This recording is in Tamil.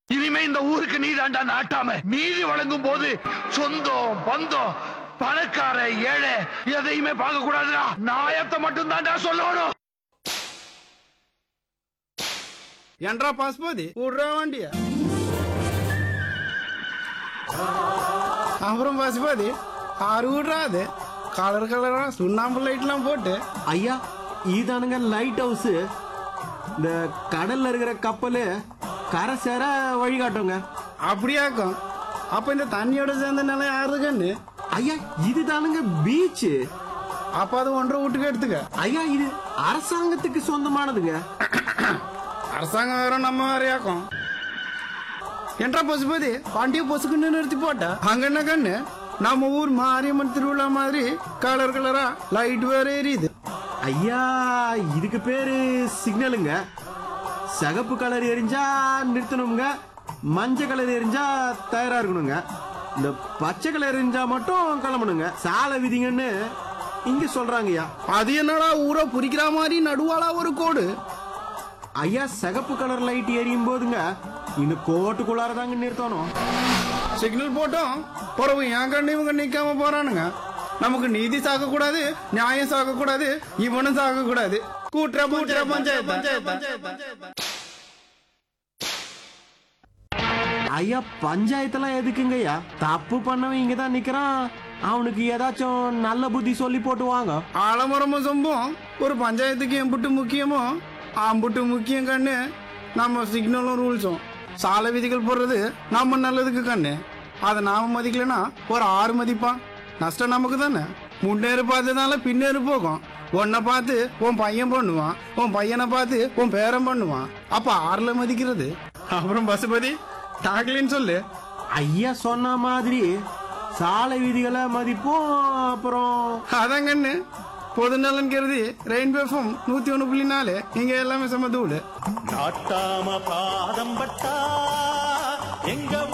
இனிமே இந்த ஊருக்கு நீ தாண்டா நாட்டாம நீதி வழங்கும் போது சொந்தம் பந்தம் பணக்கார ஏழை எதையுமே பார்க்க கூடாதுடா நாயத்தை மட்டும் தாண்டா சொல்லணும் என்றா பாஸ்போதி விடுறா வண்டிய அப்புறம் பசுபாதி ஆறு விடுறா அது கலர் கலரா சுண்ணாம்பு லைட்லாம் போட்டு ஐயா இதானுங்க லைட் ஹவுஸ் இந்த கடல்ல இருக்கிற கப்பல் கரை சேர வழிகாட்டுங்க அப்படியாக்கும் அப்ப இந்த தண்ணியோட சேர்ந்த நிலம் யாருதுக்கன்னு ஐயா இதுதானுங்க பீச் அப்ப அது ஒன்றரை வீட்டுக்கு எடுத்துக்க ஐயா இது அரசாங்கத்துக்கு சொந்தமானதுங்க அரசாங்கம் வேற நம்ம வேறையாக்கும் என்றா பசுபதி வண்டியை பொசுக்குன்னு நிறுத்தி போட்ட அங்க என்ன கண்ணு நம்ம ஊர் மாரியம்மன் திருவிழா மாதிரி கலர் கலரா லைட் வேற எரியுது ஐயா இதுக்கு பேரு சிக்னலுங்க சிகப்பு கலர் எரிஞ்சா நிறுத்தணுங்க மஞ்சள் கலர் எரிஞ்சா தயாரா இருக்கணுங்க இந்த பச்சை கலர் எரிஞ்சா மட்டும் கிளம்பணுங்க சாலை விதிங்கன்னு இங்க சொல்றாங்கய்யா அது என்னடா ஊரை புரிக்கிற மாதிரி நடுவாளா ஒரு கோடு ஐயா சிகப்பு கலர் லைட் எரியும் போதுங்க இந்த கோட்டுக்குள்ளார தாங்க நிறுத்தணும் சிக்னல் போட்டோம் பிறகு என் கண்ணு இவங்க நிக்காம போறானுங்க நமக்கு நீதி சாக்க கூடாது நியாயம் சாக்க கூடாது இவனும் சாக்க கூடாது கூட்டுற கூட்டுற பஞ்சாயத்து ஐயா பஞ்சாயத்தெல்லாம் எதுக்குங்க ஐயா தப்பு பண்ணவன் இங்க தான் நிக்கிறான் அவனுக்கு ஏதாச்சும் நல்ல புத்தி சொல்லி போட்டு வாங்க ஆலமரமும் சொம்பும் ஒரு பஞ்சாயத்துக்கு எம்புட்டு முக்கியமோ ஆம்புட்டு முக்கியம் கண்ணு நம்ம சிக்னலும் ரூல்ஸும் சாலை விதிகள் போடுறது நம்ம நல்லதுக்கு கண்ணு அதை நாம மதிக்கலனா ஒரு ஆறு மதிப்பான் நஷ்டம் நமக்கு தானே முன்னேறு பார்த்ததுனால பின்னேறு போகும் உன்னை பார்த்து உன் பையன் பண்ணுவான் உன் பையனை பார்த்து உன் பேரன் பண்ணுவான் அப்ப ஆறுல மதிக்கிறது அப்புறம் பசுபதி டாக்லின்னு சொல்லு ஐயா சொன்ன மாதிரி சாலை விதிகளை மதிப்போம் அப்புறம் அதான் கண்ணு பொது நலன் கருதி ரெயின்போ எஃப்எம் நூத்தி ஒண்ணு புள்ளி நாலு இங்க எல்லாமே செம்ம தூளு நாட்டாம பாதம் பட்டா எங்க